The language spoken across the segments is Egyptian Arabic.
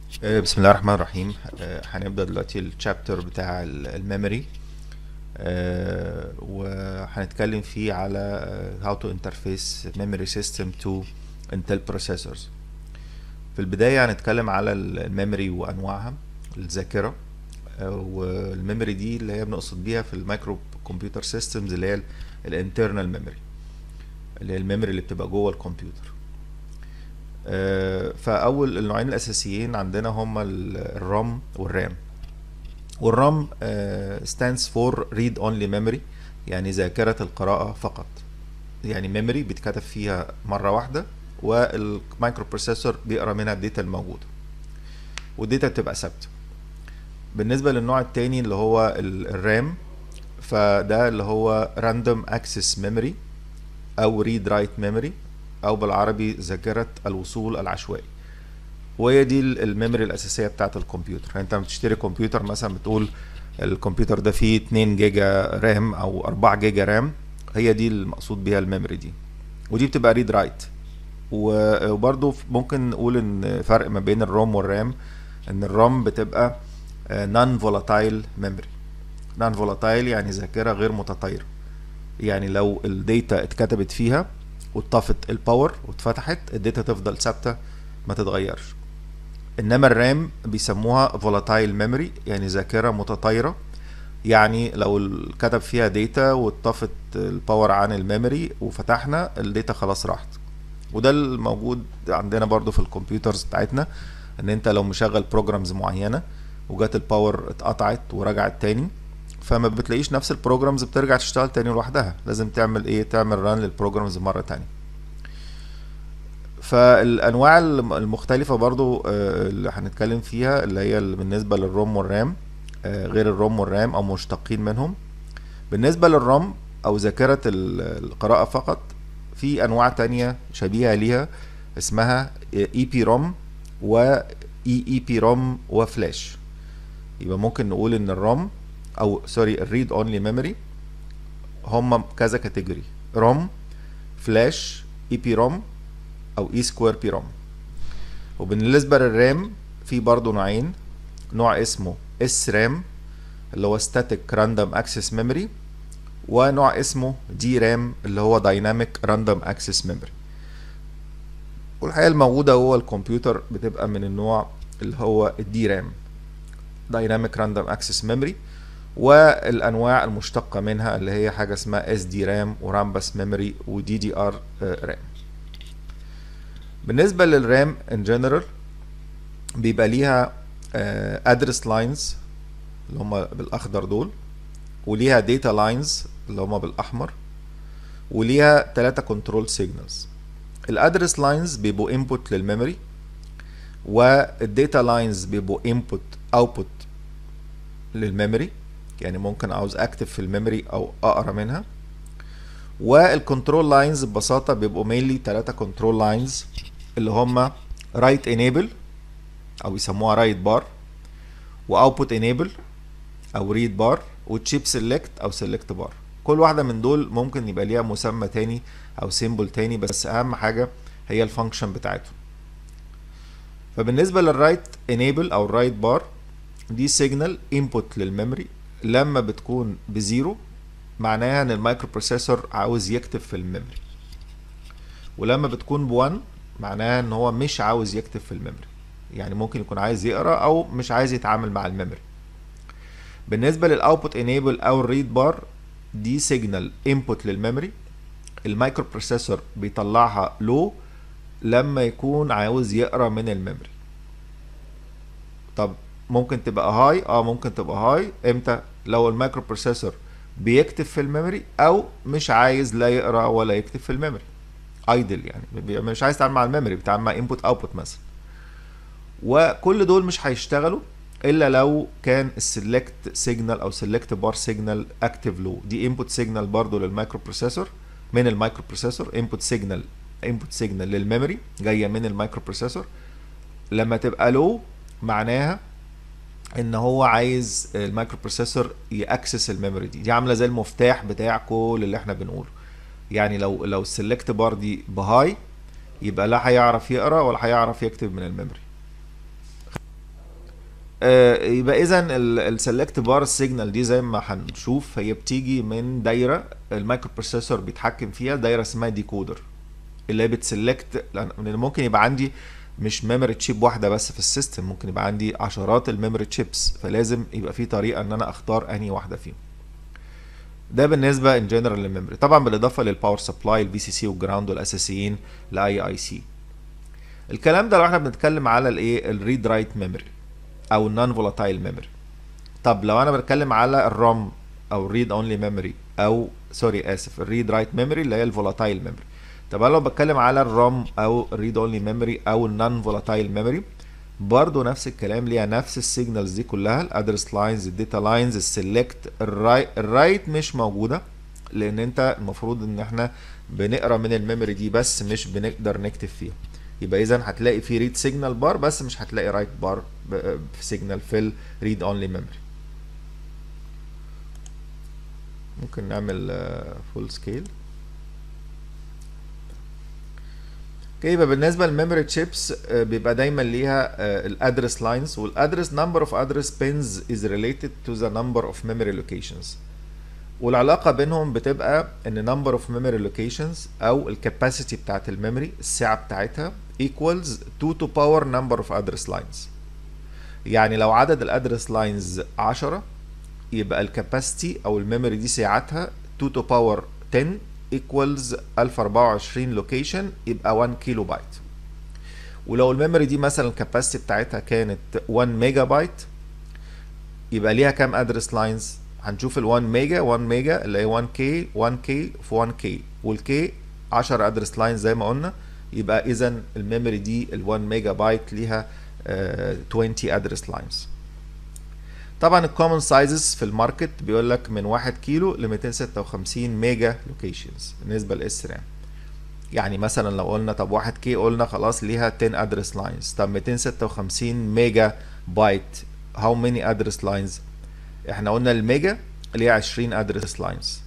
آه، بسم الله الرحمن الرحيم آه، هنبدأ دلوقتي الشابتر بتاع الميموري وهنتكلم فيه على آه، how to interface memory system to Intel processors في البداية هنتكلم على الميموري وأنواعها الذاكرة آه، والميموري دي اللي هي بنقصد بيها في المايكرو كمبيوتر سيستمز اللي هي الانترنال ميموري اللي هي الميموري اللي بتبقى جوه الكمبيوتر آه، فاول النوعين الاساسيين عندنا هما ال- الرام والرام والرام آه، stands for read only memory يعني ذاكرة القراءة فقط يعني ميموري بيتكتب فيها مرة واحدة والمايكرو بروسيسور بيقرا منها الداتا الموجودة والداتا بتبقى ثابتة بالنسبة للنوع التاني اللي هو ال- الرام فده اللي هو random access memory او read write memory او بالعربي ذاكرة الوصول العشوائي وهي دي ال- الميموري الاساسية بتاعت الكمبيوتر يعني انت لما بتشتري كمبيوتر مثلا بتقول الكمبيوتر ده فيه 2 جيجا رام او 4 جيجا رام هي دي المقصود بيها الميموري دي ودي بتبقى ريد رايت وبرضه ممكن نقول ان فرق ما بين الروم والرام ان الرام بتبقى نون فولاتايل ميموري نون فولاتايل يعني ذاكرة غير متطايرة يعني لو الداتا اتكتبت فيها واتطفت الباور واتفتحت الداتا تفضل ثابته ما تتغيرش انما الرام بيسموها فولاتايل ميموري يعني ذاكره متطايره يعني لو ال- كتب فيها داتا واتطفت الباور عن الميموري وفتحنا الداتا خلاص راحت وده الموجود عندنا برضو في الكمبيوترز بتاعتنا ان انت لو مشغل بروجرامز معينه وجات الباور اتقطعت ورجعت تاني فما بتلاقيش نفس البروجرامز بترجع تشتغل تاني لوحدها لازم تعمل ايه تعمل ران للبروجرامز مرة تانية فالانواع الم- المختلفة برضو آه، اللي هنتكلم فيها اللي هي اللي بالنسبة للروم والرام آه، غير الروم والرام او مشتقين منهم بالنسبة للرام او ذاكرة ال- القراءة فقط في انواع تانية شبيهة ليها اسمها اي بي روم و اي اي بي روم وفلاش يبقى ممكن نقول ان الروم او سوري الريد اونلي ميموري هم كذا كاتيجوري روم فلاش اي بي روم او اي سكوير بي روم وبالنسبه للرام في برضه نوعين نوع اسمه اس رام اللي هو static random access memory ونوع اسمه دي رام اللي هو dynamic random access memory والحقيقه الموجوده جوه الكمبيوتر بتبقى من النوع اللي هو الدي رام dynamic random access memory والانواع المشتقه منها اللي هي حاجه اسمها اس دي رام ورامبس ميموري ودي دي ار رام بالنسبه للرام ان جنرال بيبقى ليها ادرس لاينز اللي هم بالاخضر دول وليها داتا لاينز اللي هم بالاحمر وليها ثلاثه كنترول سيجنالز الادرس لاينز بيبقوا انبوت للميموري والداتا لاينز بيبقوا انبوت اوتبوت للميموري يعني ممكن عاوز اكتب في الميموري او اقرا منها والكنترول لاينز ببساطه بيبقوا مينلي ثلاثه كنترول لاينز اللي هم رايت انيبل او يسموها رايت بار واوتبوت انيبل او ريد بار وتشيب سيلكت او سيلكت بار كل واحده من دول ممكن يبقى ليها مسمى تاني او سيمبل تاني بس اهم حاجه هي الفانكشن بتاعتهم فبالنسبه للرايت انيبل او الرايت بار دي سيجنال انبوت للميموري لما بتكون بزيرو معناها ان المايكرو بروسيسور عاوز يكتب في الميموري ولما بتكون بوان معناها ان هو مش عاوز يكتب في الميموري يعني ممكن يكون عايز يقرا او مش عايز يتعامل مع الميموري بالنسبه للاوتبوت انيبل او الريد بار دي سيجنال انبوت للميموري المايكرو بروسيسور بيطلعها لو لما يكون عاوز يقرا من الميموري طب ممكن تبقى هاي اه ممكن تبقى هاي امتى لو المايكرو بروسيسور بيكتب في الميموري او مش عايز لا يقرا ولا يكتب في الميموري ايدل يعني بي- مش عايز يتعامل مع الميموري بيتعامل مع انبوت اوتبوت مثلا وكل دول مش هيشتغلوا الا لو كان السلكت سيجنال او سلكت بار سيجنال اكتيف لو دي انبوت سيجنال برضو للمايكرو بروسيسور من المايكرو بروسيسور انبوت سيجنال انبوت سيجنال للميموري جايه من المايكرو بروسيسور لما تبقى لو معناها ان هو عايز المايكرو بروسيسور ياكسس الميموري دي دي عامله زي المفتاح بتاع كل اللي احنا بنقوله يعني لو لو السلكت بار دي بهاي يبقى لا هيعرف يقرا ولا هيعرف يكتب من الميموري آه، يبقى اذا السلكت بار سيجنال دي زي ما هنشوف هي بتيجي من دايره المايكرو بروسيسور بيتحكم فيها دايره اسمها ديكودر اللي هي بتسلكت لان ممكن يبقى عندي مش ميموري تشيب واحده بس في السيستم ممكن يبقى عندي عشرات الميموري تشيبس فلازم يبقى في طريقه ان انا اختار انهي واحده فيهم ده بالنسبه ان جنرال للميموري طبعا بالاضافه للباور سبلاي الفي سي سي والجراوند الاساسيين لاي اي سي الكلام ده لو احنا بنتكلم على الايه الريد رايت ميموري او النون فولاتايل ميموري طب لو انا بتكلم على الروم او ريد اونلي ميموري او سوري اسف الريد رايت ميموري اللي هي الفولاتايل ميموري طب انا لو بتكلم على الروم او الريد اونلي ميموري او النون فولاتايل ميموري برضه نفس الكلام ليها نفس السيجنالز دي كلها الادرس لاينز الداتا لاينز السيلكت الرايت الرايت مش موجوده لان انت المفروض ان احنا بنقرا من الميموري دي بس مش بنقدر نكتب فيها يبقى اذا هتلاقي في ريد سيجنال بار بس مش هتلاقي رايت بار في سيجنال في الريد اونلي ميموري ممكن نعمل فول سكيل اوكي يبقى بالنسبه للميموري تشيبس بيبقى دايما ليها الادرس لاينز والادرس نمبر اوف ادرس بينز از ريليتد تو ذا نمبر اوف ميموري لوكيشنز والعلاقه بينهم بتبقى ان نمبر اوف ميموري لوكيشنز او الكاباسيتي بتاعت الميموري السعه بتاعتها equals 2 to power number of address lines يعني لو عدد الادرس لاينز 10 يبقى الكاباسيتي او الميموري دي سعتها 2 to power 10 equals 1024 لوكيشن يبقى 1 كيلو بايت ولو الميموري دي مثلا الكاباسيتي بتاعتها كانت 1 ميجا بايت يبقى ليها كام ادرس لاينز هنشوف ال 1 ميجا 1 ميجا اللي هي 1 كي 1 كي في 1 كي والكي 10 ادرس لاينز زي ما قلنا يبقى اذا الميموري دي ال 1 ميجا بايت ليها uh, 20 ادرس لاينز طبعا الكومن سايزز في الماركت بيقول لك من 1 كيلو ل 256 ميجا لوكيشنز بالنسبه للاس رام يعني مثلا لو قلنا طب 1 كي قلنا خلاص ليها 10 ادرس لاينز طب 256 ميجا بايت هاو ماني ادرس لاينز احنا قلنا الميجا اللي هي 20 ادرس لاينز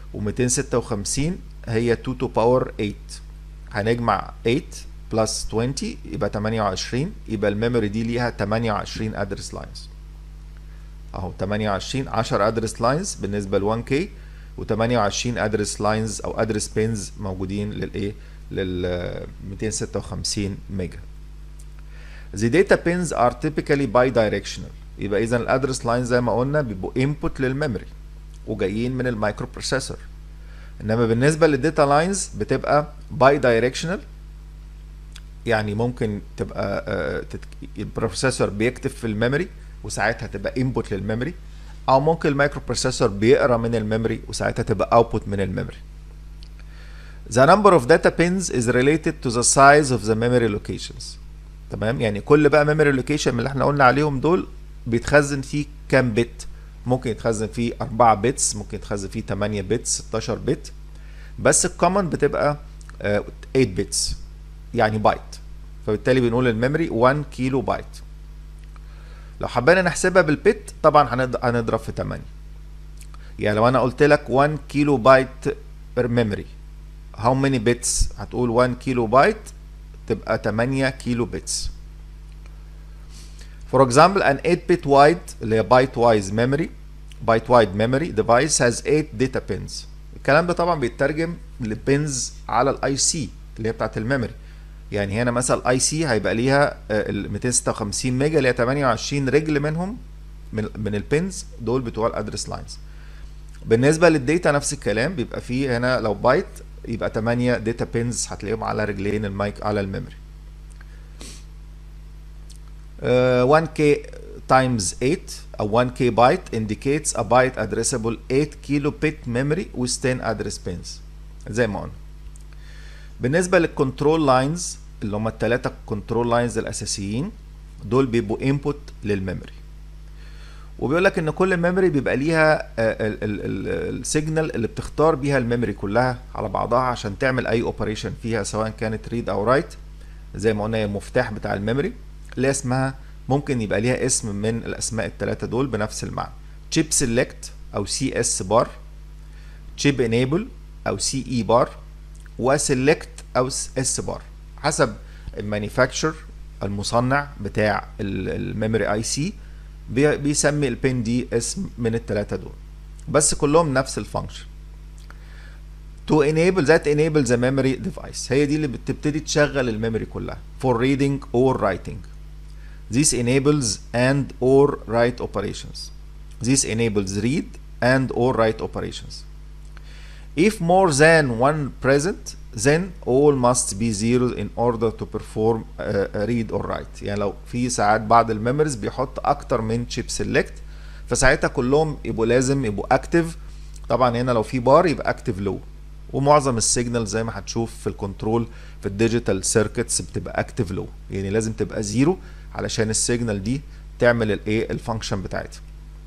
و256 هي 2 تو باور 8 هنجمع 8 بلس 20 يبقى 28 يبقى الميموري دي ليها 28 ادرس لاينز اهو 28 10 ادرس لاينز بالنسبه ل 1 كي و28 ادرس لاينز او ادرس بينز موجودين للايه لل 256 ميجا The data pins are typically bidirectional يبقى اذا الادرس لاين زي ما قلنا بيبقوا انبوت للميموري وجايين من المايكرو بروسيسور انما بالنسبه للداتا لاينز بتبقى باي دايركشنال يعني ممكن تبقى البروسيسور بيكتب في الميموري وساعتها تبقى انبوت للميموري او ممكن المايكرو بروسيسور بيقرا من الميموري وساعتها تبقى اوتبوت من الميموري The number of data pins is related to the size of the memory locations تمام يعني كل بقى memory location من اللي احنا قلنا عليهم دول بيتخزن فيه كام بت ممكن يتخزن فيه 4 بتس ممكن يتخزن فيه 8 بتس 16 بت بس الكومن بتبقى 8 بتس يعني بايت فبالتالي بنقول الميموري 1 كيلو بايت لو حبينا نحسبها بالبت طبعا هنضرب في 8 يعني لو انا قلت لك 1 كيلو بايت بير ميموري هاو ماني بيتس هتقول 1 كيلو بايت تبقى 8 كيلو بيتس For example, an 8-bit wide اللي هي byte wise memory byte wide memory device has 8 data pins. الكلام ده طبعا بيترجم لبنز على الاي سي اللي هي بتاعت الميموري. يعني هنا مثلا الاي سي هيبقى ليها ال 256 ميجا اللي هي 28 رجل منهم من من البنز دول بتوع الادرس لاينز. بالنسبه للداتا نفس الكلام بيبقى فيه هنا لو بايت يبقى 8 داتا بينز هتلاقيهم على رجلين المايك على الميموري. 1k times 8 او 1k byte indicates a byte addressable 8 كيلو bit memory with 10 address pins زي ما قلنا بالنسبه للكنترول لاينز اللي هم الثلاثه كنترول لاينز الاساسيين دول بيبقوا انبوت للميموري وبيقول لك ان كل ميموري بيبقى ليها السيجنال اللي بتختار بيها الميموري كلها على بعضها عشان تعمل اي اوبريشن فيها سواء كانت ريد او رايت زي ما قلنا المفتاح بتاع الميموري اللي اسمها ممكن يبقى ليها اسم من الاسماء الثلاثه دول بنفس المعنى chip select او سي اس بار chip enable او سي اي بار وسلكت او اس بار حسب المانيفاكتشر المصنع بتاع الميموري اي سي بي- بيسمي البين دي اسم من الثلاثه دول بس كلهم نفس الفانكشن to enable that enable the memory device هي دي اللي بتبتدي تشغل الميموري كلها for reading or writing this enables and or write operations this enables read and or write operations if more than one present then all must be zero in order to perform uh, read or write يعني لو في ساعات بعض الميموريز بيحط اكتر من chip select فساعتها كلهم يبقوا لازم يبقوا اكتف طبعا هنا لو في بار يبقى اكتف لو ومعظم السيجنال زي ما هتشوف في الكنترول في الديجيتال سيركتس بتبقى اكتف لو يعني لازم تبقى زيرو علشان السيجنال دي تعمل الايه الفانكشن بتاعتها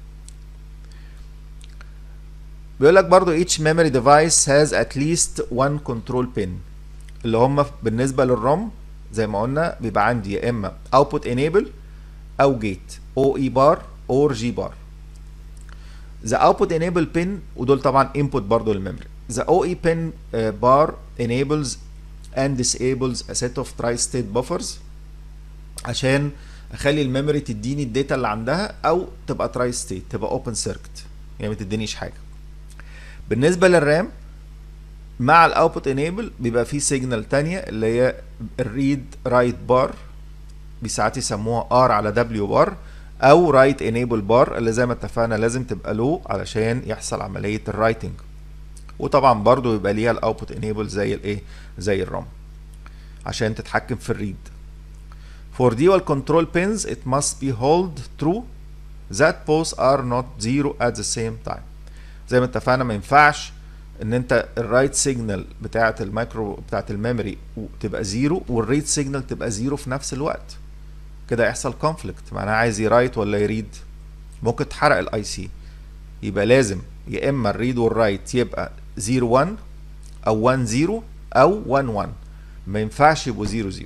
بيقول لك برضو each memory device has at least one control pin اللي هم بالنسبة للرام زي ما قلنا بيبقى عندي يا اما output enable او gate OE bar or G bar the output enable pin ودول طبعا input برضو للميموري the OE pin uh, bar enables and disables a set of tri-state buffers عشان اخلي الميموري تديني الداتا اللي عندها او تبقى تراي ستيت تبقى اوبن سيركت يعني ما تدينيش حاجه بالنسبه للرام مع الاوتبوت انيبل بيبقى فيه سيجنال تانية اللي هي الريد رايت بار ساعات يسموها ار على دبليو بار او رايت انيبل بار اللي زي ما اتفقنا لازم تبقى لو علشان يحصل عمليه الرايتنج وطبعا برضو يبقى ليها الاوتبوت انيبل زي الايه زي الرام عشان تتحكم في الريد For dual control pins it must be hold true that both are not zero at the same time زي ما اتفقنا ما ينفعش ان انت الرايت سيجنال بتاعه المايكرو بتاعه الميموري تبقى زيرو والريد سيجنال تبقى زيرو في نفس الوقت كده يحصل كونفليكت معناها عايز يرايت ولا يريد ممكن تحرق الاي سي يبقى لازم يا اما الريد والرايت يبقى 0 1 او 1 0 او 1 1 ما ينفعش يبقوا 0 0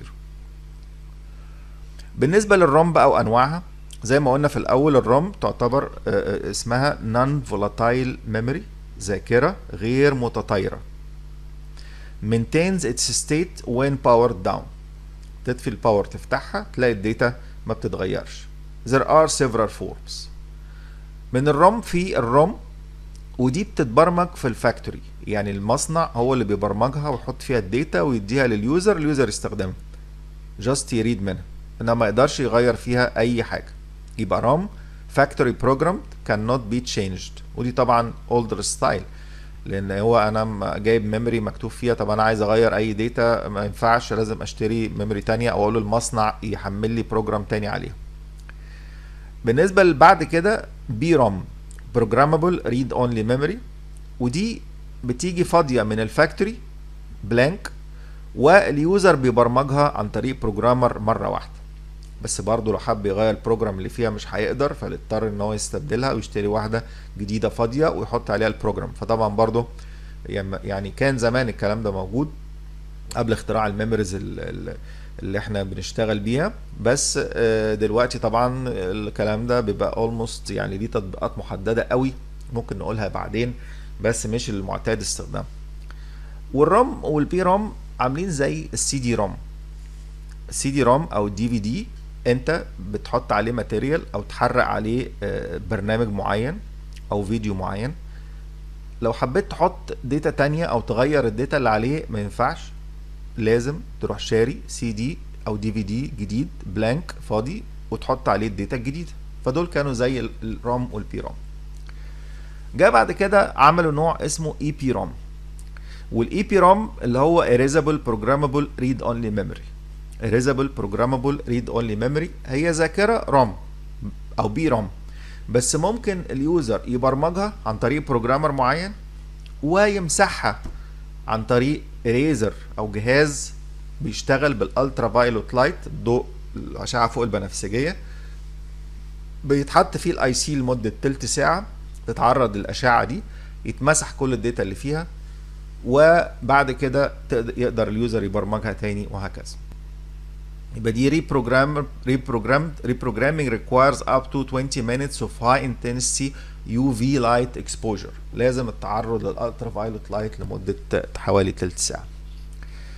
بالنسبه للروم بقى وانواعها زي ما قلنا في الاول الروم تعتبر اسمها نون فولاتايل ميموري ذاكره غير متطايره maintains its state when powered down تطفي الباور تفتحها تلاقي الداتا ما بتتغيرش there are several forms من الروم في الروم ودي بتتبرمج في الفاكتوري يعني المصنع هو اللي بيبرمجها ويحط فيها الداتا ويديها لليوزر اليوزر يستخدمها جاست يريد منها انما ما يقدرش يغير فيها اي حاجه يبقى رام فاكتوري بروجرام كان نوت بي تشينجد ودي طبعا اولدر ستايل لان هو انا جايب ميموري مكتوب فيها طب انا عايز اغير اي داتا ما ينفعش لازم اشتري ميموري تانية او اقول للمصنع يحمل لي بروجرام تاني عليها بالنسبه اللي بعد كده بي رام بروجرامبل ريد اونلي ميموري ودي بتيجي فاضيه من الفاكتوري بلانك واليوزر بيبرمجها عن طريق بروجرامر مره واحده بس برضه لو حب يغير البروجرام اللي فيها مش هيقدر فاضطر ان هو يستبدلها ويشتري واحده جديده فاضيه ويحط عليها البروجرام فطبعا برضه يعني كان زمان الكلام ده موجود قبل اختراع الميموريز اللي احنا بنشتغل بيها بس دلوقتي طبعا الكلام ده بيبقى اولموست يعني ليه تطبيقات محدده قوي ممكن نقولها بعدين بس مش المعتاد استخدامها والرام والبي رام عاملين زي السي دي رام السي دي رام او الدي في دي انت بتحط عليه ماتيريال او تحرق عليه برنامج معين او فيديو معين لو حبيت تحط داتا تانية او تغير الداتا اللي عليه ما ينفعش لازم تروح شاري سي دي او دي في دي جديد بلانك فاضي وتحط عليه الداتا الجديده فدول كانوا زي الرام والبي رام جاء بعد كده عملوا نوع اسمه اي بي رام والاي بي رام اللي هو erasable programmable read only memory erasable programmable read only memory هي ذاكره رام او بي رام بس ممكن اليوزر يبرمجها عن طريق بروجرامر معين ويمسحها عن طريق اريزر او جهاز بيشتغل بالالترا فايلوت لايت ضوء الاشعه فوق البنفسجيه بيتحط فيه الاي سي لمده تلت ساعه تتعرض للاشعه دي يتمسح كل الداتا اللي فيها وبعد كده يقدر اليوزر يبرمجها تاني وهكذا يبقى دي reprogram reprogrammed reprogramming requires up to 20 minutes of high intensity UV light exposure لازم التعرض للالترا فايلوت لايت لمده حوالي تلت ساعه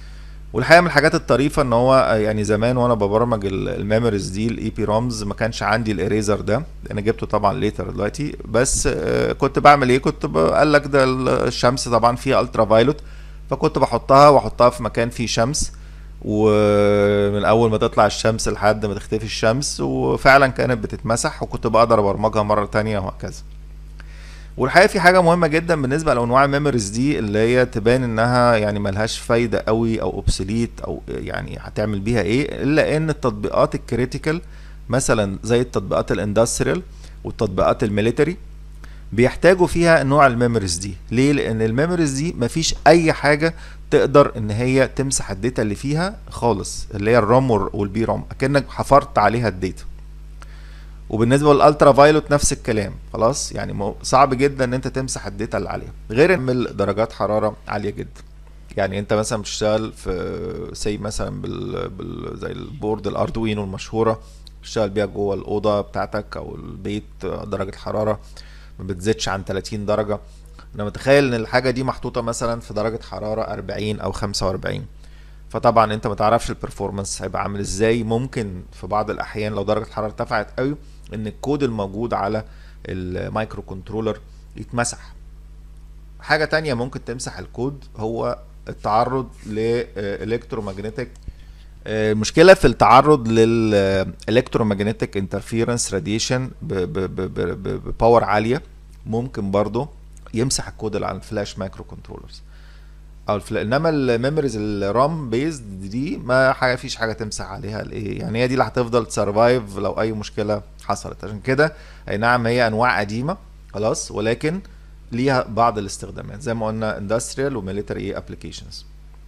والحقيقه من الحاجات الطريفه ان هو يعني زمان وانا ببرمج الميموريز دي الاي بي رومز ما كانش عندي الاريزر ده انا جبته طبعا ليتر دلوقتي بس آه، كنت بعمل ايه كنت قال لك ده الشمس طبعا فيها الترا فايلوت فكنت بحطها واحطها في مكان فيه شمس ومن اول ما تطلع الشمس لحد ما تختفي الشمس وفعلا كانت بتتمسح وكنت بقدر ابرمجها مره تانية وهكذا والحقيقه في حاجه مهمه جدا بالنسبه لانواع الميموريز دي اللي هي تبان انها يعني ملهاش فايده قوي او اوبسوليت او يعني هتعمل بيها ايه الا ان التطبيقات الكريتيكال مثلا زي التطبيقات الاندستريال والتطبيقات الميليتري بيحتاجوا فيها نوع الميموريز دي ليه لان الميموريز دي مفيش اي حاجه تقدر ان هي تمسح الداتا اللي فيها خالص اللي هي الرام والبي رام اكنك حفرت عليها الداتا وبالنسبه للالترا فايلوت نفس الكلام خلاص يعني صعب جدا ان انت تمسح الداتا اللي عليها غير ان درجات حراره عاليه جدا يعني انت مثلا بتشتغل في سي مثلا بال, بال زي البورد الاردوينو المشهوره بتشتغل بيها جوه الاوضه بتاعتك او البيت درجه حراره ما بتزيدش عن 30 درجه انا متخيل ان الحاجه دي محطوطه مثلا في درجه حراره 40 او 45 فطبعا انت ما تعرفش البرفورمانس هيبقى عامل ازاي ممكن في بعض الاحيان لو درجه الحراره ارتفعت قوي ان الكود الموجود على المايكرو كنترولر يتمسح حاجه تانية ممكن تمسح الكود هو التعرض لالكترومagnetic المشكله في التعرض للالكترومagnetic انترفيرنس راديشن بباور عاليه ممكن برضه يمسح الكود اللي على الفلاش مايكرو كنترولرز او الفل... انما الميموريز الرام بيزد دي ما حاجه فيش حاجه تمسح عليها الايه يعني هي دي اللي هتفضل تسرفايف لو اي مشكله حصلت عشان كده اي نعم هي انواع قديمه خلاص ولكن ليها بعض الاستخدامات زي ما قلنا اندستريال وميليتري ابلكيشنز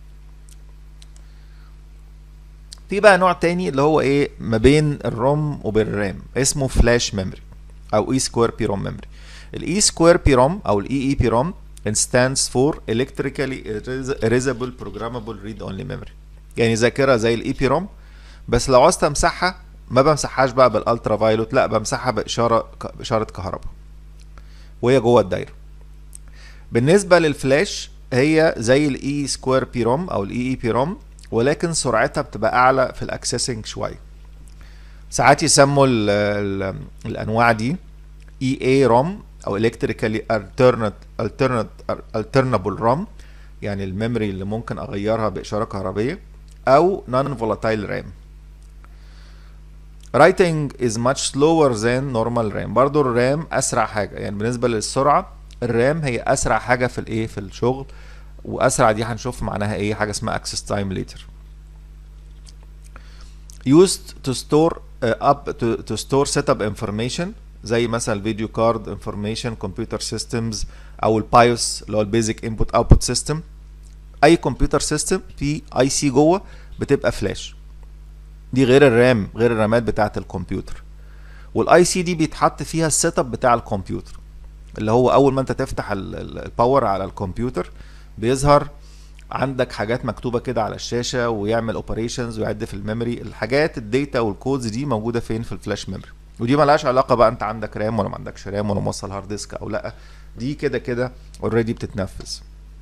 في بقى نوع تاني اللي هو ايه ما بين الروم وبين الرام اسمه فلاش ميموري او اي سكوير بي روم ميموري الاي سكوير بي روم او الاي اي بي روم stands for electrically erasable programmable read only memory يعني ذاكره زي الاي بي روم بس لو عاوز امسحها ما بمسحهاش بقى بالالترا فايلوت لا بمسحها باشاره باشاره كهرباء وهي جوه الدايره بالنسبه للفلاش هي زي الاي سكوير بي روم او الاي اي بي روم ولكن سرعتها بتبقى اعلى في الاكسسنج شويه ساعات يسموا ال ال الانواع دي اي اي روم او electrically alternate alternate alternable RAM يعني الميموري اللي ممكن اغيرها باشاره كهربيه او non volatile RAM writing is much slower than normal RAM برضو الرام اسرع حاجه يعني بالنسبه للسرعه الرام هي اسرع حاجه في الايه في الشغل واسرع دي هنشوف معناها ايه حاجه اسمها access time later used to store uh, up to, to store setup information زي مثلا الفيديو كارد انفورميشن كمبيوتر سيستمز او البايوس اللي هو البيزك انبوت اوتبوت سيستم اي كمبيوتر سيستم في اي سي جوه بتبقى فلاش دي غير الرام غير الرامات بتاعه الكمبيوتر والاي سي دي بيتحط فيها السيت اب بتاع الكمبيوتر اللي هو اول ما انت تفتح الباور على الكمبيوتر بيظهر عندك حاجات مكتوبه كده على الشاشه ويعمل اوبريشنز ويعد في الميموري الحاجات الداتا والكودز دي موجوده فين في الفلاش ميموري ودي ملهاش علاقه بقى انت عندك رام ولا ما عندكش رام ولا موصل هارد ديسك او لا دي كده كده اوريدي بتتنفذ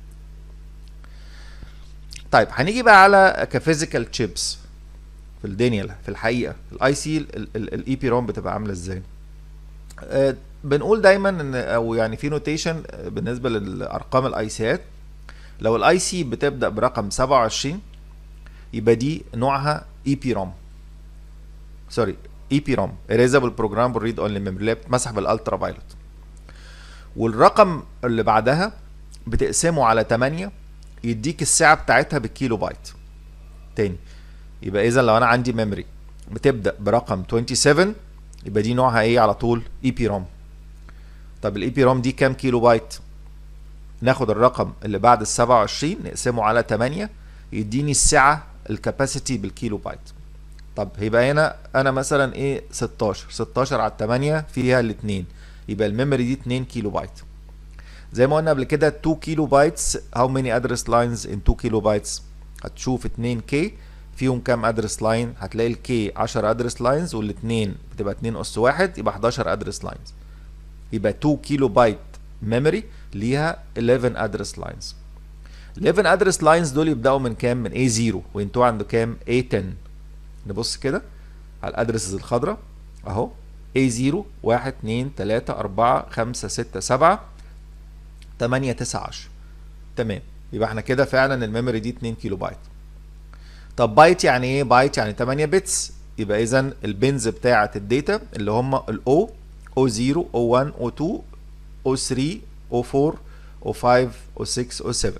طيب هنيجي بقى على كفيزيكال تشيبس في الدنيا في الحقيقه الاي سي الاي بي روم بتبقى عامله ازاي أه بنقول دايما ان او يعني في نوتيشن بالنسبه للارقام الاي سيات لو الاي سي بتبدا برقم 27 يبقى دي نوعها اي بي روم سوري اي بي روم erasable programmable read only memory اللي بتتمسح بالالترا فايلوت والرقم اللي بعدها بتقسمه على 8 يديك السعه بتاعتها بالكيلو بايت تاني يبقى اذا لو انا عندي ميموري بتبدا برقم 27 يبقى دي نوعها ايه على طول اي بي روم طب الاي بي روم دي كام كيلو بايت ناخد الرقم اللي بعد ال 27 نقسمه على 8 يديني السعه الكاباسيتي بالكيلو بايت طب هيبقى هنا انا مثلا ايه 16 16 على 8 فيها الاثنين يبقى الميموري دي 2 كيلو بايت زي ما قلنا قبل كده 2 كيلو بايتس هاو ماني ادرس لاينز ان 2 كيلو بايتس هتشوف 2 كي فيهم كام ادرس لاين هتلاقي الكي 10 ادرس لاينز والاثنين بتبقى 2 اس 1 يبقى 11 ادرس لاينز يبقى 2 كيلو بايت ميموري ليها 11 ادرس لاينز ال 11 ادرس لاينز دول يبداوا من كام من A0 وينتهوا عند كام A10 نبص كده على الادرسز الخضراء اهو A0 1 2 3 4 5 6 7 8 9 10 تمام يبقى احنا كده فعلا الميموري دي 2 كيلو بايت طب بايت يعني ايه بايت يعني 8 بتس يبقى اذا البنز بتاعه الداتا اللي هم الاو O0 O1 O2 O3 O4 O5 O6 O7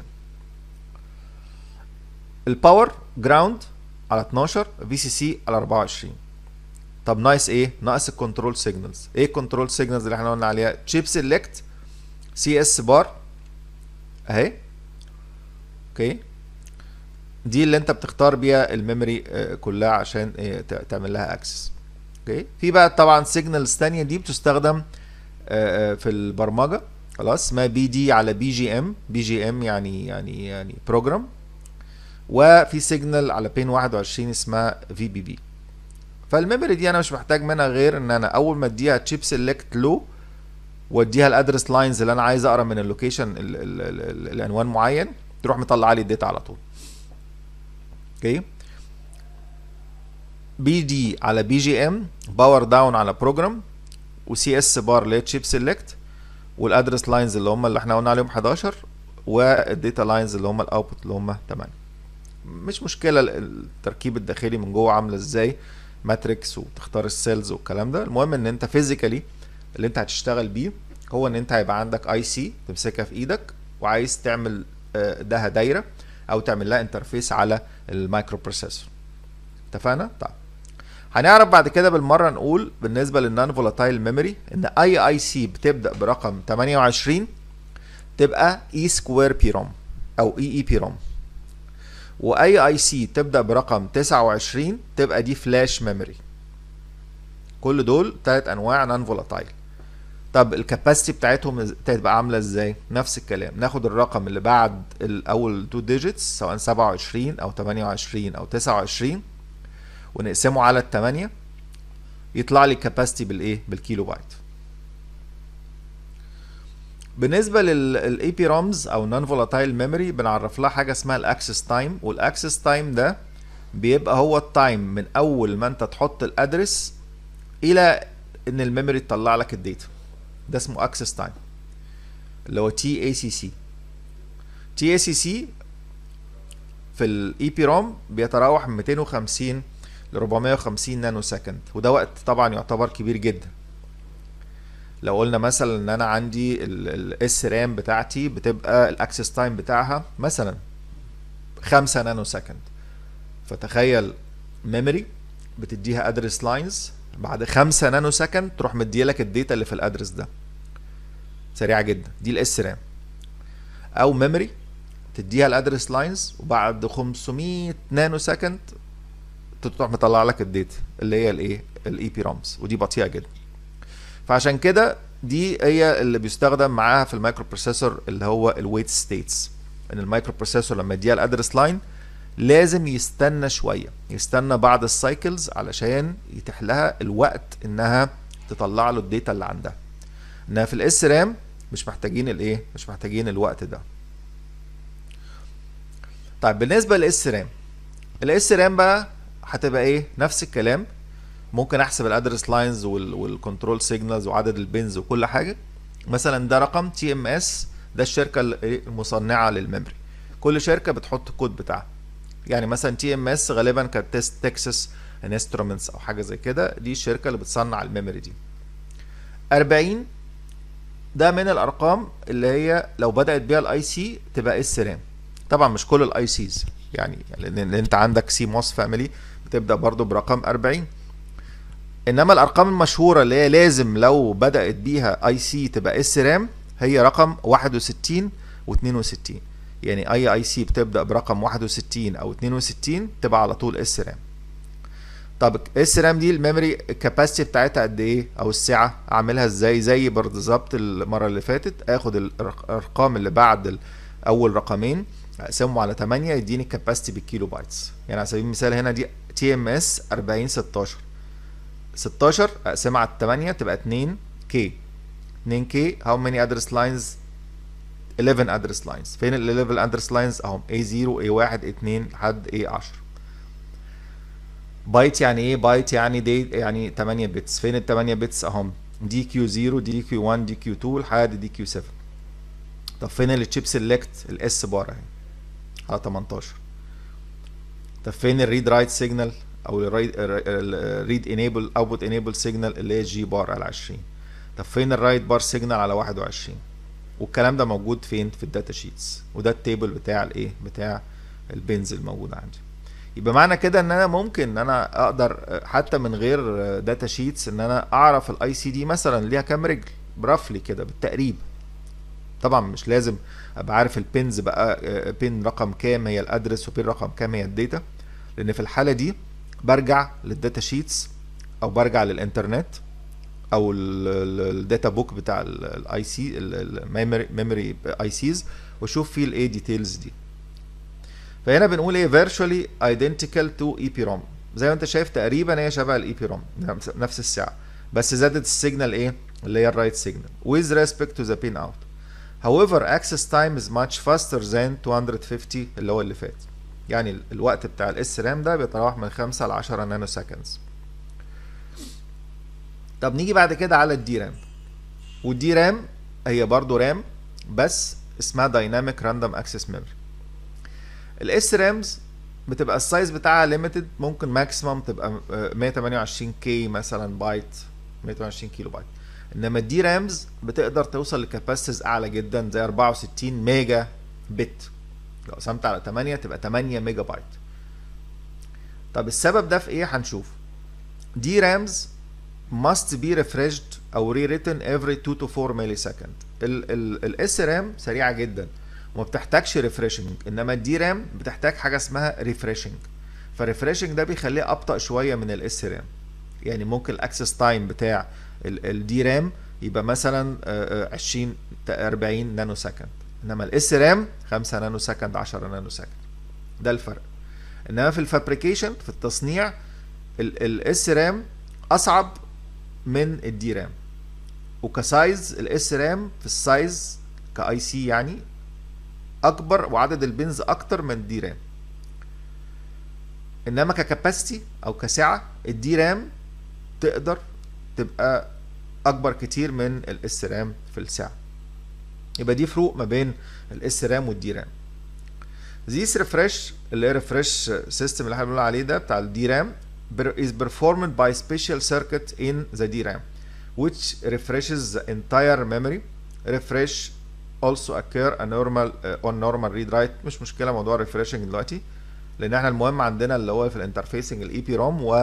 الباور جراوند على 12 في سي سي على 24 طب ناقص ايه ناقص الكنترول سيجنالز ايه الكنترول سيجنالز اللي احنا قلنا عليها تشيب سيلكت سي اس بار اهي اوكي دي اللي انت بتختار بيها الميموري آه، كلها عشان آه، ت- تعمل لها اكسس اوكي في بقى طبعا سيجنالز تانية دي بتستخدم آه، آه، في البرمجه خلاص اسمها بي دي على بي جي ام بي جي ام يعني يعني يعني بروجرام وفي سيجنال على بين 21 اسمها في بي بي فالميموري دي انا مش محتاج منها غير ان انا اول ما اديها تشيب سيلكت لو واديها الادرس لاينز اللي انا عايز اقرا من اللوكيشن ال- ال- ال- ال- العنوان معين تروح مطلع لي الداتا على طول اوكي بي دي على بي جي ام باور داون على بروجرام وسي اس بار اللي هي تشيب سيلكت والادرس لاينز اللي هم اللي احنا قلنا عليهم 11 والداتا لاينز اللي هم الاوتبوت اللي هم 8 مش مشكله ال- التركيب الداخلي من جوه عامله ازاي ماتريكس وتختار السيلز والكلام ده المهم ان انت فيزيكالي اللي انت هتشتغل بيه هو ان انت هيبقى عندك اي سي تمسكها في ايدك وعايز تعمل آه، ده دايره او تعمل لها انترفيس على المايكرو بروسيسور اتفقنا طيب هنعرف بعد كده بالمره نقول بالنسبه للنون فولاتايل ميموري ان اي اي سي بتبدا برقم 28 تبقى اي سكوير بي روم او اي اي بي روم واي اي سي تبدا برقم 29 تبقى دي فلاش ميموري كل دول ثلاث انواع نون فولاتايل طب الكاباسيتي بتاعتهم إز- تبقى عامله ازاي نفس الكلام ناخد الرقم اللي بعد الاول تو ديجيتس سواء 27 او 28 او 29 ونقسمه على الثمانية يطلع لي كاباسيتي بالايه بالكيلو بايت بالنسبه للاي بي رومز او نون فولاتايل ميموري بنعرف لها حاجه اسمها الاكسس تايم والاكسس تايم ده بيبقى هو التايم من اول ما انت تحط الادرس الى ان الميموري تطلع لك الداتا ده اسمه اكسس تايم اللي هو تي اي سي سي تي اي سي سي في الاي بي روم بيتراوح من 250 ل 450 نانو سكند وده وقت طبعا يعتبر كبير جدا لو قلنا مثلا ان انا عندي الاس رام بتاعتي بتبقى الاكسس تايم بتاعها مثلا 5 نانو سكند فتخيل ميموري بتديها ادرس لاينز بعد 5 نانو سكند تروح مديلك الداتا اللي في الادرس ده سريعه جدا دي الاس رام او ميموري تديها الادرس لاينز وبعد 500 نانو سكند تروح مطلع لك الداتا اللي هي الايه الاي بي رامز ودي بطيئه جدا فعشان كده دي هي اللي بيستخدم معاها في المايكرو بروسيسور اللي هو الويت ستيتس ان المايكرو بروسيسور لما يديها الادرس لاين لازم يستنى شويه يستنى بعض السايكلز علشان يتيح لها الوقت انها تطلع له الداتا اللي عندها انها في الاس رام مش محتاجين الايه مش محتاجين الوقت ده طيب بالنسبه للاس رام الاس رام بقى هتبقى ايه نفس الكلام ممكن احسب الادرس لاينز والكنترول سيجنالز وعدد البنز وكل حاجه مثلا ده رقم تي ام اس ده الشركه المصنعه للميموري كل شركه بتحط الكود بتاعها يعني مثلا تي ام اس غالبا كانت تيست تكساس انسترومنتس او حاجه زي كده دي الشركه اللي بتصنع الميموري دي 40 ده من الارقام اللي هي لو بدات بيها الاي سي تبقى اس رام طبعا مش كل الاي سيز يعني لان انت عندك سي موس فاميلي بتبدا برضو برقم 40 انما الارقام المشهوره اللي هي لازم لو بدات بيها اي سي تبقى اس رام هي رقم 61 و62 يعني اي اي سي بتبدا برقم 61 او 62 تبقى على طول اس رام طب اس رام دي الميموري الكاباسيتي بتاعتها قد ايه او السعه اعملها ازاي زي بالظبط المره اللي فاتت اخد الارقام اللي بعد اول رقمين اقسمهم على 8 يديني الكاباسيتي بالكيلو بايتس يعني على سبيل المثال هنا دي تي ام اس 40 16 16 اقسمها على 8 تبقى 2 كي 2 كي هاو ماني ادرس لاينز 11 ادرس لاينز فين ال 11 ادرس لاينز اهم A0 A1 A2 لحد A10 بايت يعني ايه بايت يعني دي يعني 8 بتس فين ال 8 بتس اهم دي كيو 0 دي كيو 1 دي كيو 2 لحد دي كيو 7 طب فين التشيب سيلكت الاس بار اهي على 18 طب فين الريد رايت سيجنال او الريد انيبل اوتبوت انيبل سيجنال اللي هي جي بار على 20 طب فين الرايت بار سيجنال على 21 والكلام ده موجود فين في الداتا شيتس وده التيبل بتاع الايه بتاع البنز الموجود عندي يبقى معنى كده ان انا ممكن ان انا اقدر حتى من غير داتا شيتس ان انا اعرف الاي سي دي مثلا ليها كام رجل برفلي كده بالتقريب طبعا مش لازم ابقى عارف البنز بقى بين رقم كام هي الادرس وبين رقم كام هي الداتا لان في الحاله دي برجع للداتا شيتس او برجع للانترنت او الداتا بوك بتاع الاي سي الميموري اي سيز واشوف فيه الايه ديتيلز دي فهنا بنقول ايه virtually identical to EPROM زي ما انت شايف تقريبا هي شبه الاي بي روم نفس الساعه بس زادت السيجنال ايه اللي هي الرايت سيجنال with respect to the pin out however access time is much faster than 250 اللي هو اللي فات يعني الوقت بتاع الاس رام ده بيتراوح من 5 ل 10 نانو سكندز طب نيجي بعد كده على الدي رام والدي رام هي برضو رام بس اسمها دايناميك راندوم اكسس ميموري الاس رامز بتبقى السايز بتاعها ليميتد ممكن ماكسيمم تبقى 128 كي مثلا بايت 128 كيلو بايت انما الدي رامز بتقدر توصل لكاباسيتيز اعلى جدا زي 64 ميجا بت لو قسمت على 8 تبقى 8 ميجا بايت طب السبب ده في ايه هنشوف دي رامز must be refreshed او rewritten every 2 to 4 ملي سكند الاس رام سريعه جدا وما بتحتاجش ريفريشنج انما الدي رام بتحتاج حاجه اسمها ريفريشنج فالريفريشنج ده بيخليه ابطا شويه من الاس رام يعني ممكن الاكسس تايم بتاع الدي رام يبقى مثلا 20 40 نانو سكند انما الاس رام 5 نانو سكند 10 نانو سكند ده الفرق انما في الفابريكيشن في التصنيع الاس رام اصعب من الدي رام وكسايز الاس رام في السايز كاي سي يعني اكبر وعدد البنز اكتر من الدي رام انما ككاباسيتي او كسعه الدي رام تقدر تبقى اكبر كتير من الاس رام في السعه يبقى دي فروق ما بين الاس رام والدي رام This refresh اللي هي refresh system اللي احنا بنقول عليه ده بتاع الدي رام is performed by special circuit in the DRAM which refreshes the entire memory refresh also occur a normal uh, on normal read write مش مشكله موضوع الريفريشنج دلوقتي لان احنا المهم عندنا اللي هو في الانترفيسنج الاي بي روم و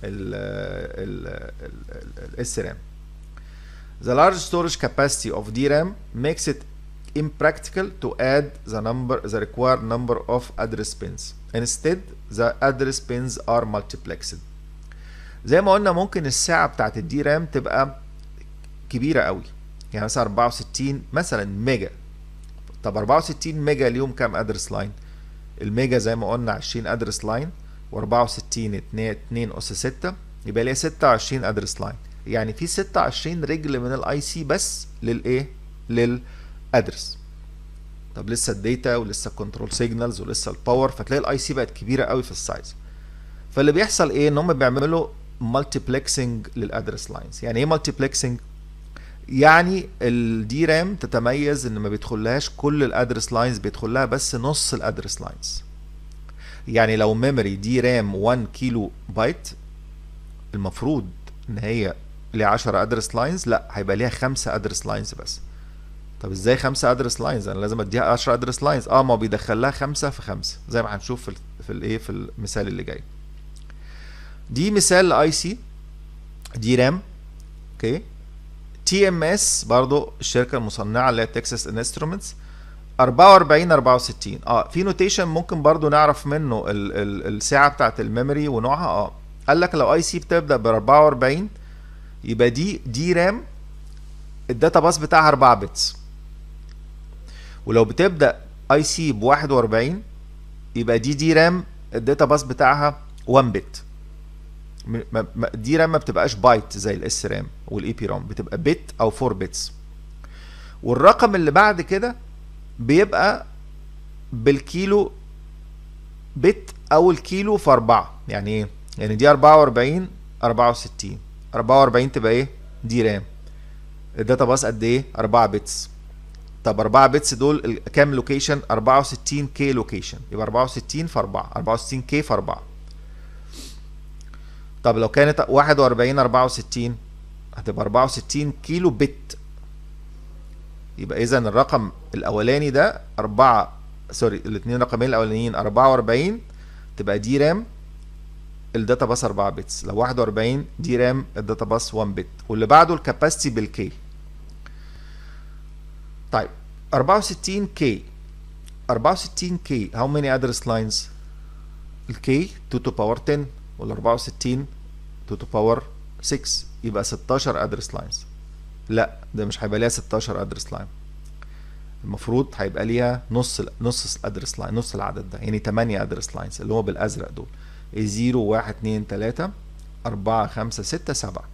الاس رام The large storage capacity of DRAM makes it impractical to add the number the required number of address pins. Instead, the address pins are multiplexed. زي ما قلنا ممكن الساعة بتاعت الدي رام تبقى كبيرة قوي يعني مثلا 64 مثلا ميجا طب 64 ميجا ليهم كام ادرس لاين الميجا زي ما قلنا 20 ادرس لاين و64 2 2 اس 6 يبقى ليها 26 ادرس لاين يعني في 26 رجل من الاي سي بس للايه للادرس طب لسه الداتا ولسه الكنترول سيجنالز ولسه الباور فتلاقي الاي سي بقت كبيره قوي في السايز فاللي بيحصل ايه ان هم بيعملوا مالتيبلكسنج للادرس لاينز يعني ايه مالتيبلكسنج يعني الدي رام تتميز ان ما بيدخلهاش كل الادرس لاينز بيدخلها بس نص الادرس لاينز يعني لو ميموري دي رام 1 كيلو بايت المفروض ان هي ليها 10 ادرس لاينز لا هيبقى ليها 5 ادرس لاينز بس طب ازاي 5 ادرس لاينز انا لازم اديها 10 ادرس لاينز اه ما بيدخل لها 5 في 5 زي ما هنشوف في في الايه في المثال اللي جاي دي مثال لاي سي دي رام اوكي تي ام اس برضو الشركه المصنعه اللي هي تكساس انسترومنتس 44 64 اه في نوتيشن ممكن برضو نعرف منه ال ال الساعه بتاعت الميموري ونوعها اه قال لك لو اي سي بتبدا ب 44 يبقى دي دي رام الداتا باس بتاعها 4 بتس ولو بتبدا اي سي ب 41 يبقى دي دي رام الداتا باس بتاعها 1 بت دي رام ما بتبقاش بايت زي الاس رام والاي بي رام بتبقى بت او 4 بتس والرقم اللي بعد كده بيبقى بالكيلو بت او الكيلو في 4 يعني ايه يعني دي 44 64 44 تبقى ايه دي رام الداتا باس قد ايه 4 بتس طب 4 بتس دول ال- كام لوكيشن 64 كي لوكيشن يبقى 64 في 4 64 كي في 4 طب لو كانت 41 64 هتبقى 64 كيلو بت يبقى اذا الرقم الاولاني ده 4 سوري الاثنين رقمين الاولانيين 44 تبقى دي رام الداتا باس 4 بتس لو 41 دي رام الداتا باس 1 بت واللي بعده الكاباسيتي بالكي طيب 64 كي 64 كي how many address lines الكي 2 to power 10 وال 64 2 to power 6 يبقى 16 address lines لا ده مش هيبقى ليها 16 address line المفروض هيبقى ليها نص ال- نص الادرس لاين نص العدد ده يعني 8 ادرس لاينز اللي هو بالازرق دول 0 1 2 3 4 5 6 7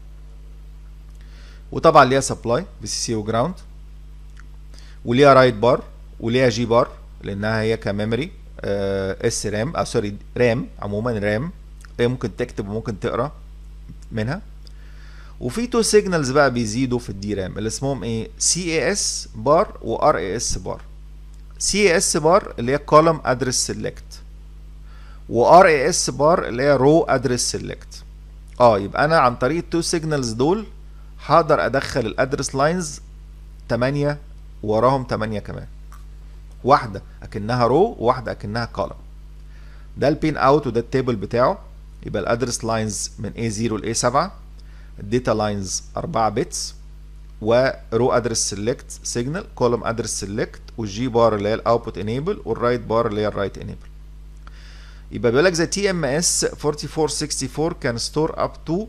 وطبعا ليها سبلاي بي سي سي وجراوند وليها رايت بار وليها جي بار لانها هي كميموري اس رام اه سوري رام عموما رام هي ممكن تكتب وممكن تقرا منها وفي تو سيجنالز بقى بيزيدوا في الدي رام اللي اسمهم ايه سي اي اس بار وار اي اس بار سي اي اس بار اللي هي كولوم ادرس سيلكت وار اي اس بار اللي هي رو ادرس سيلكت اه يبقى انا عن طريق التو سيجنالز دول هقدر ادخل الادرس لاينز 8 وراهم 8 كمان واحده اكنها رو وواحده اكنها كولوم ده البين اوت وده التيبل بتاعه يبقى الادرس لاينز من A0 ل A7 الداتا لاينز 4 بتس ورو ادرس سيلكت سيجنال كولوم ادرس سيلكت والجي بار اللي هي الاوتبوت انيبل والرايت بار اللي هي الرايت انيبل يبقى بيقول لك the TMS 4464 can store up to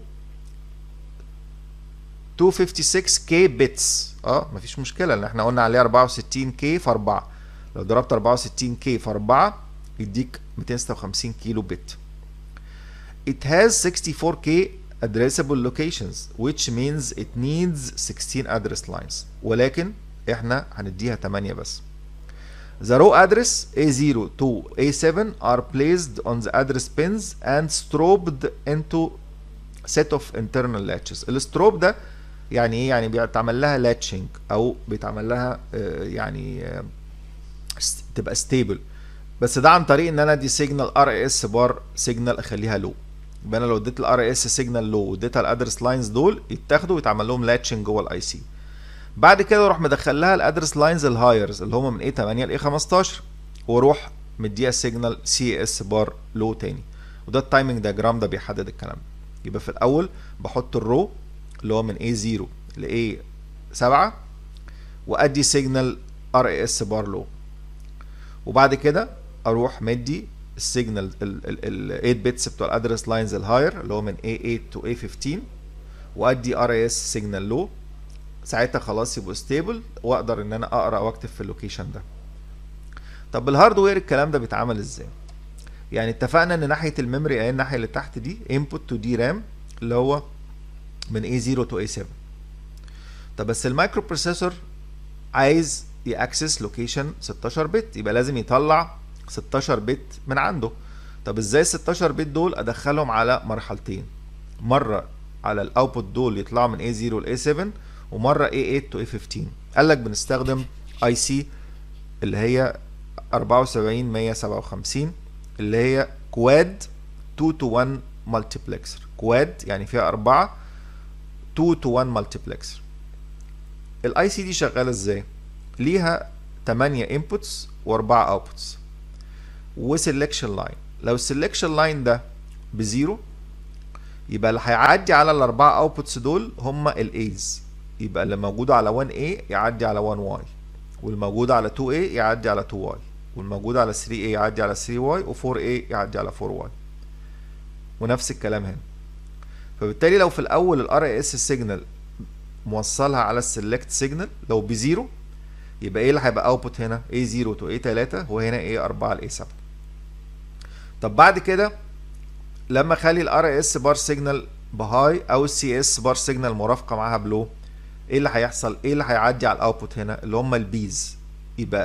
256k بتس اه مفيش مشكله لان احنا قلنا عليه 64k في 4 لو ضربت 64k في 4 يديك 256 كيلو بت it has 64k addressable locations which means it needs 16 address lines ولكن احنا هنديها 8 بس The row address A0 to A7 are placed on the address pins and strobed into set of internal latches. الستروب ده يعني ايه؟ يعني بيتعمل لها لاتشنج او بيتعمل لها آه، يعني آه، س- تبقى ستيبل بس ده عن طريق ان انا ادي سيجنال ار اس بار سيجنال اخليها لو يبقى انا لو اديت الار اس سيجنال لو واديتها الادرس لاينز دول يتاخدوا ويتعمل لهم لاتشنج جوه الاي سي بعد كده اروح مدخل لها الادرس لاينز الهايرز اللي هم من A8 ل A15 واروح مديها سيجنال سي اس بار لو تاني وده التايمنج دياجرام ده بيحدد الكلام ده يبقى في الاول بحط الرو اللي هو من A0 ل A7 وادي سيجنال ار اس بار لو وبعد كده اروح مدي السيجنال ال 8 بيتس بتوع الادرس لاينز الهاير اللي هو من A8 to A15 وادي ار اس سيجنال لو ساعتها خلاص يبقوا ستيبل واقدر ان انا اقرا واكتب في اللوكيشن ده طب بالهاردوير الكلام ده بيتعمل ازاي يعني اتفقنا ان ناحيه الميموري اهي الناحيه اللي تحت دي انبوت تو دي رام اللي هو من A0 to A7 طب بس المايكرو بروسيسور عايز ياكسس لوكيشن 16 بت يبقى لازم يطلع 16 بت من عنده طب ازاي ال 16 بت دول ادخلهم على مرحلتين مره على الاوتبوت دول يطلعوا من A0 ل A7 ومره A8 to A15 قال لك بنستخدم اي سي اللي هي 44157 اللي هي كواد 2 to 1 مالتيبلكسر كواد يعني فيها 4 2 to 1 مالتيبلكسر الاي سي دي شغاله ازاي ليها 8 انبوتس و4 اوتبوتس وسelection لاين لو السelection لاين ده بزيرو يبقى اللي هيعدي على الاربعه اوتبوتس دول هم الايز يبقى اللي موجود على 1A يعدي على 1Y والموجود على 2A يعدي على 2Y والموجود على 3A يعدي على 3Y و4A يعدي على 4Y ونفس الكلام هنا فبالتالي لو في الاول الار اس سيجنال موصلها على السلكت سيجنال لو بزيرو يبقى ايه اللي هيبقى اوتبوت هنا A0 تو A3 وهنا A4 ل A7 طب بعد كده لما اخلي الار اس بار سيجنال بهاي او السي اس بار سيجنال مرافقه معاها بلو ايه اللي هيحصل ايه اللي هيعدي على الاوتبوت هنا اللي هم البيز يبقى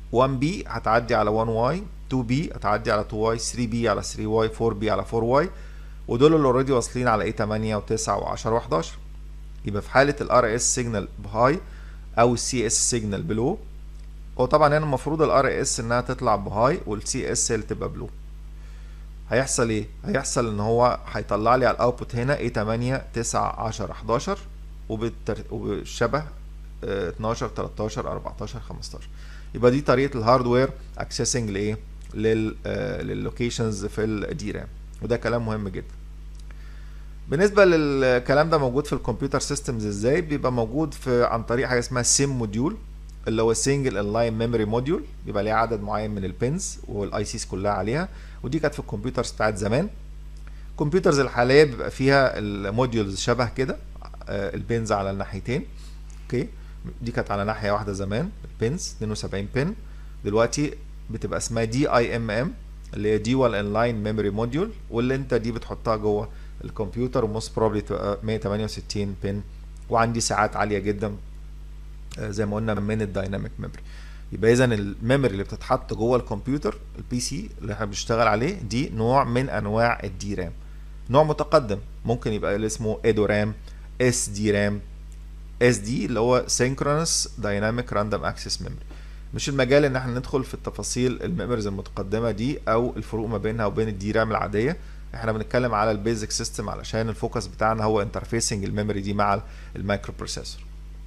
1B هتعدي على 1Y 2B هتعدي على 2Y 3B على 3Y 4B على 4Y ودول اللي اوريدي واصلين على A 8 و9 و10 و11 يبقى في حالة ال RS سيجنال بهاي أو ال CS سيجنال بلو هو طبعا هنا المفروض ال RS إنها تطلع بهاي وال CS هي اللي تبقى بلو هيحصل ايه؟ هيحصل ان هو هيطلع لي على الاوتبوت هنا A 8 9 10 11 وبالتر... وبالشبه اه 12 13 14 15 يبقى دي طريقه الهاردوير اكسسنج لايه؟ لل آه لللوكيشنز في الدي رام وده كلام مهم جدا. بالنسبه للكلام ده موجود في الكمبيوتر سيستمز ازاي؟ بيبقى موجود في عن طريق حاجه اسمها سيم موديول اللي هو سنجل انلاين ميموري موديول بيبقى ليه عدد معين من البنز والاي سيز كلها عليها ودي كانت في الكمبيوترز بتاعت زمان الكمبيوترز الحاليه بيبقى فيها الموديولز شبه كده آه البنز على الناحيتين اوكي دي كانت على ناحيه واحده زمان البنز 72 بن دلوقتي بتبقى اسمها دي اي ام ام اللي هي ديوال انلاين ميموري موديول واللي انت دي بتحطها جوه الكمبيوتر وموست بروبلي تبقى 168 بن وعندي ساعات عاليه جدا زي ما قلنا من الدايناميك ميموري يبقى اذا الميموري اللي بتتحط جوه الكمبيوتر البي سي اللي احنا بنشتغل عليه دي نوع من انواع الدي رام نوع متقدم ممكن يبقى اللي اسمه ايدو رام اس دي رام اس دي اللي هو سينكرونس دايناميك راندوم اكسس ميموري مش المجال ان احنا ندخل في التفاصيل الميموريز المتقدمه دي او الفروق ما بينها وبين الدي رام العاديه احنا بنتكلم على البيزك سيستم علشان الفوكس بتاعنا هو انترفيسنج الميموري دي مع المايكرو بروسيسور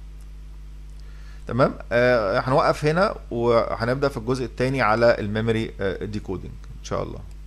تمام آه هنوقف هنا وهنبدا في الجزء الثاني على الميموري آه ديكودنج ان شاء الله